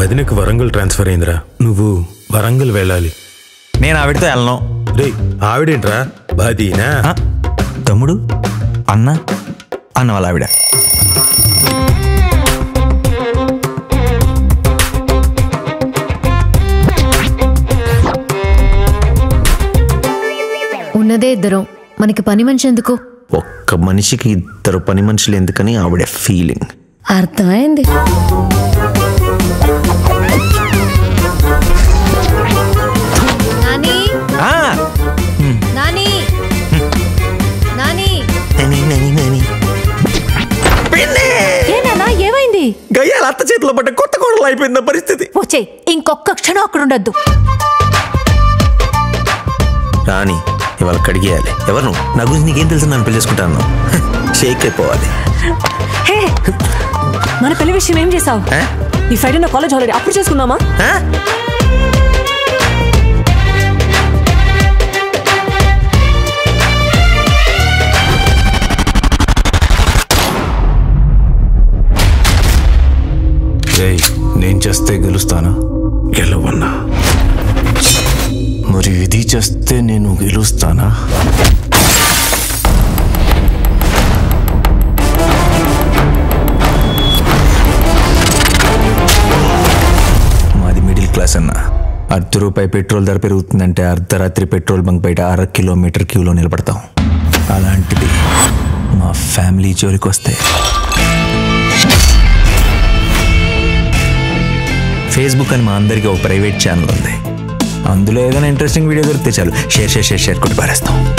వదినకు Warangal transfer అయిందిరా నువ్వు వరంగల్ వెళ్ళాలి నేను ఆవిడతో వెళ్ళను రే ఆవిడేంట్రా బాదీనా ఆ, తమ్ముడు అన్న అన్న వాళ్ళ ఆవిడ ఉన్నదే ఇద్దరం మనకి పని మనిషి ఎందుకు ఒక్క మనిషికి ఇద్దరు పని మనుషులు ఎందుకని ఆవిడ ఫీలింగ్ అర్థమైంది నాని ఆ, నాని నాని ఏనానా ఏమైంది గయ్యాల అత్త చేతిలో పడ్డ కొత్త కోడలు అయిపోయింది పరిస్థితి వచ్చే ఇంకొక క్షణం అక్కడ ఉండద్దు రాణి ఇవాళ కడిగేయాలి ఎవరు నువ్వు? నా గురించి నీకేం తెలుసు నన్ను పెళ్లి చేసుకుంటాను షేక్ అయిపోవాలి హే మన పెళ్లి విషయం ఏం చేసావు ఏ? ఈ ఫ్రైడే నా కాలేజ్ హాలిడే అప్పుడు చేసుకుందామా ఆ? రేయ్ నేను చేస్తే గెలుస్తానా గెలవన్నా మరి ఇది చేస్తే నేను గెలుస్తానా మాది మిడిల్ క్లాస్ అన్న అర్ధ రూపాయి పెట్రోల్ ధర పెరుగుతుందంటే అర్ధరాత్రి పెట్రోల్ బంక్ బయట అర కిలోమీటర్ క్యూలో నిలబడతాం అలాంటిది మా ఫ్యామిలీ జోలికి వస్తే ఫేస్బుక్ అని మా అందరికీ ఒక ప్రైవేట్ ఛానల్ ఉంది అందులో ఏదైనా ఇంట్రెస్టింగ్ వీడియో దొరికితే చాలు షేర్ షేర్ షేర్ షేర్ కొట్టి పారేస్తాం